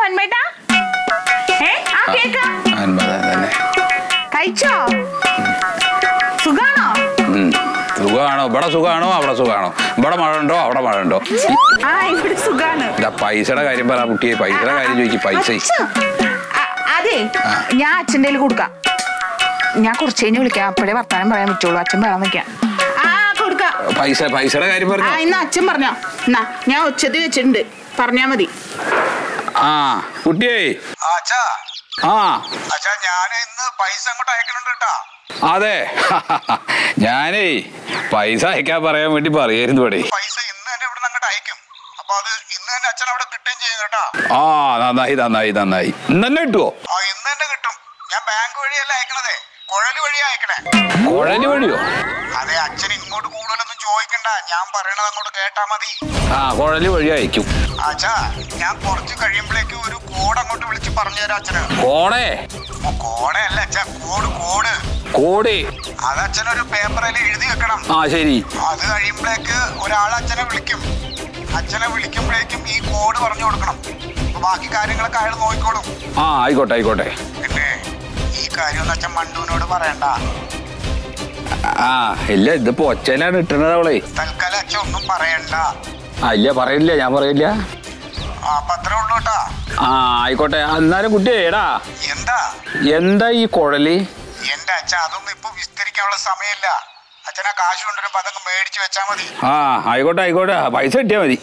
വന്മേട്ടാ ഏ ആ കേക്ക അൻപത് തന്നെ കഴിച്ചോ സുഖാണോ ഉം. സുഖമാണോ ഇവിടെ സുഖമാണോ അവിടെ സുഖമാണോ ഇവിടെ മഴ ഉണ്ടോ അവിടെ മഴ ഉണ്ടോ ആ ഇവിടെ സുഖാണ് ഇതാ പൈസയുടെ കാര്യം പറ കുട്ടിയെ പൈസയുടെ കാര്യം ചോദിക്കും പൈസ അച്ഛാ, അ- അതെ ഞാൻ അച്ഛൻ്റെ കയ്യിൽ കൊടുക്കാം ഞാൻ കുറച്ച് കഴിഞ്ഞ് വിളിക്കാം അപ്പോഴേ വർത്താനം പറയാൻ പറ്റുള്ളൂ അച്ഛൻ പറയാൻ നിൽക്കാം ആ കൊടുക്കാം പൈസ പൈസയുടെ കാര്യം ആ പറഞ്ഞു ഇന്ന് അച്ഛൻ പറഞ്ഞോ എന്നാ ഞാൻ ഉച്ചത്തിൽ വെച്ചിട്ടുണ്ട് പറഞ്ഞാ മതി ആ കുട്ടിയെ ആ, അച്ഛാ ആ അച്ഛാ ഞാൻ ഇന്ന് പൈസ അങ്ങോട്ട് അയക്കണുണ്ട് കേട്ടാ അതെ ഞാനേ പൈസ അയക്കാൻ പറയാൻ വേണ്ടി പറയായിരുന്നു ഇവിടെ പൈസ ഇന്ന് തന്നെ ഇവിടെ അങ്ങോട്ട് അയക്കും അപ്പൊ അത് ഇന്ന് തന്നെ അച്ഛൻ അവിടെ കിട്ടുകയും ചെയ്യും കേട്ടാ ആ നന്നായി നന്നായി നന്നായി ഇന്ന് തന്നെ കിട്ടുവോ ആ ഇന്ന് തന്നെ കിട്ടും ഞാൻ ബാങ്ക് വഴിയല്ല അയക്കണതേ കുഴല് വഴിയാ അയക്കണേ കുഴല് വഴിയോ അതെ അച്ഛൻ ഇങ്ങോട്ട് കൂടുതലൊന്നും ചോദിക്കണ്ട ഞാൻ പറയണത് അങ്ങോട്ട് കേട്ടാ മതി ആ കുഴല് വഴി അയക്കും അച്ഛാ ഞാൻ കുറച്ച് കഴിയുമ്പോഴേക്കും ഒരു കോഡ് അങ്ങോട്ട് വിളിച്ച് പറഞ്ഞു തരാം അച്ഛന് കോടേ ഓ, കോഡല്ല അച്ഛാ കോഡ് കോഡ് കോടേ അത് അച്ഛനൊരു പേപ്പറിൽ എഴുതി വെക്കണം ആ ശരി അത് കഴിയുമ്പോഴേക്ക് ഒരാൾ അച്ഛനെ വിളിക്കും അച്ഛനെ വിളിക്കുമ്പോഴേക്കും ഈ കോഡ് പറഞ്ഞു കൊടുക്കണം അപ്പൊ ബാക്കി കാര്യങ്ങളൊക്കെ അയാൾ നോക്കിക്കോളും ആ ആയിക്കോട്ടെ ആയിക്കോട്ടെ പിന്നെ ഈ കാര്യമൊന്നും അച്ഛൻ മണ്ടുവിനോട് പറയണ്ട ആ ഇല്ല ഇതിപ്പോ ഒച്ചയിലാണ് ഇട്ടണത് അവളെ തൽക്കാലം അച്ഛൻ ഒന്നും പറയണ്ട ആ ഇല്ല പറയില്ല ഞാൻ പറയില്ല ആ, അപ്പൊ അത്രേ ഉള്ളൂ കേട്ടാ ആ ആയിക്കോട്ടെ എന്നാലും കുട്ടിയെ എടാ എന്താ എന്താ ഈ കുഴല് എന്റെ അച്ഛ അതൊന്നും ഇപ്പൊ വിസ്തരിക്കാനുള്ള സമയമില്ല അച്ഛൻ ആ കാശ് കൊണ്ടുവരുമ്പോ അതങ്ങ് മേടിച്ചു വെച്ചാ മതി ആ ആയിക്കോട്ടെ ആയിക്കോട്ടെ പൈസ കിട്ടിയാ മതി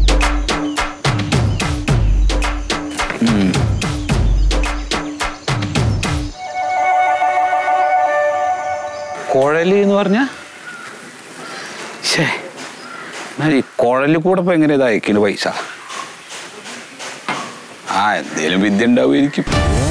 ഉം. കുഴല് എന്ന് പറഞ്ഞ ശേ എന്നാൽ ഈ കുഴല് കൂടെ ഇപ്പൊ എങ്ങനെ ഇതായിരിക്കല് പൈസ ആ എന്തേലും വിദ്യ ഉണ്ടാവുമായിരിക്കും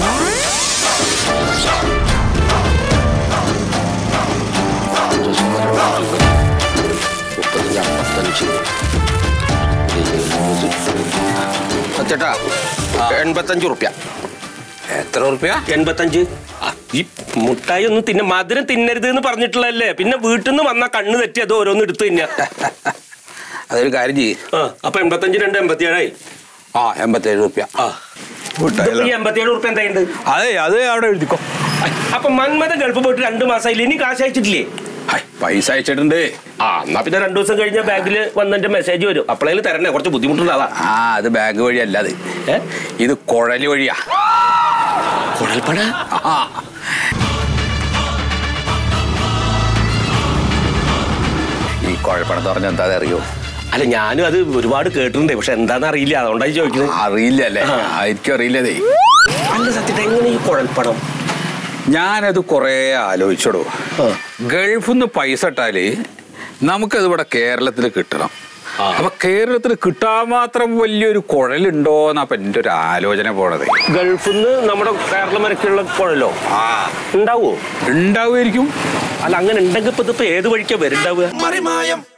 ചേട്ടാ എൺപത്തഞ്ച് റുപ്യ എത്ര ഉറുപ്പ്യ എൺപത്തഞ്ച് ആ, ഈ മുട്ടായി ഒന്നും തിന്ന മധുരം തിന്നരുത് എന്ന് പറഞ്ഞിട്ടുള്ളതല്ലേ പിന്നെ വീട്ടിൽ നിന്ന് വന്ന കണ്ണ് തെറ്റി അത് ഓരോന്ന് എടുത്തു തിന്ന അതൊരു കാര്യം ചെയ്യ് ആ അപ്പൊ എൺപത്തഞ്ച് രണ്ട് എൺപത്തിയേഴായി ആ എൺപത്തേഴ് റുപ്യ ആ ഇതിപ്പോ ഈ എൺപത്തിയേഴ് റുപ്യ എന്തായുണ്ട് അതെ അത് അവിടെ എഴുതിക്കോ അപ്പൊ മന്മത ഗൾഫ് പോയിട്ട് രണ്ട് മാസമായില്ലേ ഇനി കാശ് അയച്ചിട്ടില്ലേ ഹൈ, പൈസ അയച്ചിട്ടുണ്ട് ആ എന്നാ പിന്നെ രണ്ടു ദിവസം കഴിഞ്ഞ ബാങ്കിൽ വന്നിട്ട് മെസ്സേജ് വരും അപ്പോഴേലും തരണേ കുറച്ച് ബുദ്ധിമുട്ടുണ്ടാവാ ആ അത് ബാങ്ക് വഴി അല്ല അത് ഏ ഇത് കുഴല് വഴിയാ കുഴൽപ്പണ ആ ഈ കുഴപ്പണെന്ന് പറഞ്ഞ എന്താ അറിയോ അല്ല ഞാനും അത് ഒരുപാട് കേട്ടിട്ടുണ്ട് പക്ഷെ എന്താന്ന് അറിയില്ല അതുകൊണ്ടായി ചോദിക്കുന്നത് അറിയില്ല അല്ലേ ആ. ആയിരിക്കും അറിയില്ലതേ അല്ല സത്യത്തെ എങ്ങനെ ഈ കുഴൽപ്പണം ഞാനത് കുറേ ആലോചിച്ചോടൂ ആ. ഗൾഫിൽ നിന്ന് പൈസ ഇട്ടാല് നമുക്കത് ഇവിടെ കേരളത്തിൽ കിട്ടണം ആ. അപ്പൊ കേരളത്തിൽ കിട്ടാൻ മാത്രം വലിയൊരു കുഴലുണ്ടോന്നാ അപ്പൊ എന്റെ ഒരു ആലോചന പോണത് ഗൾഫിൽ നിന്ന് നമ്മുടെ കേരളം വരയ്ക്കുള്ള കുഴലോ ആ ഉണ്ടാവോ ഉണ്ടാവുമായിരിക്കും അല്ല അങ്ങനെ ഉണ്ടെങ്കിൽ ഇപ്പൊ ഇതിപ്പോ ഏത് വഴിക്കാ വരുണ്ടാവുക മറിമായം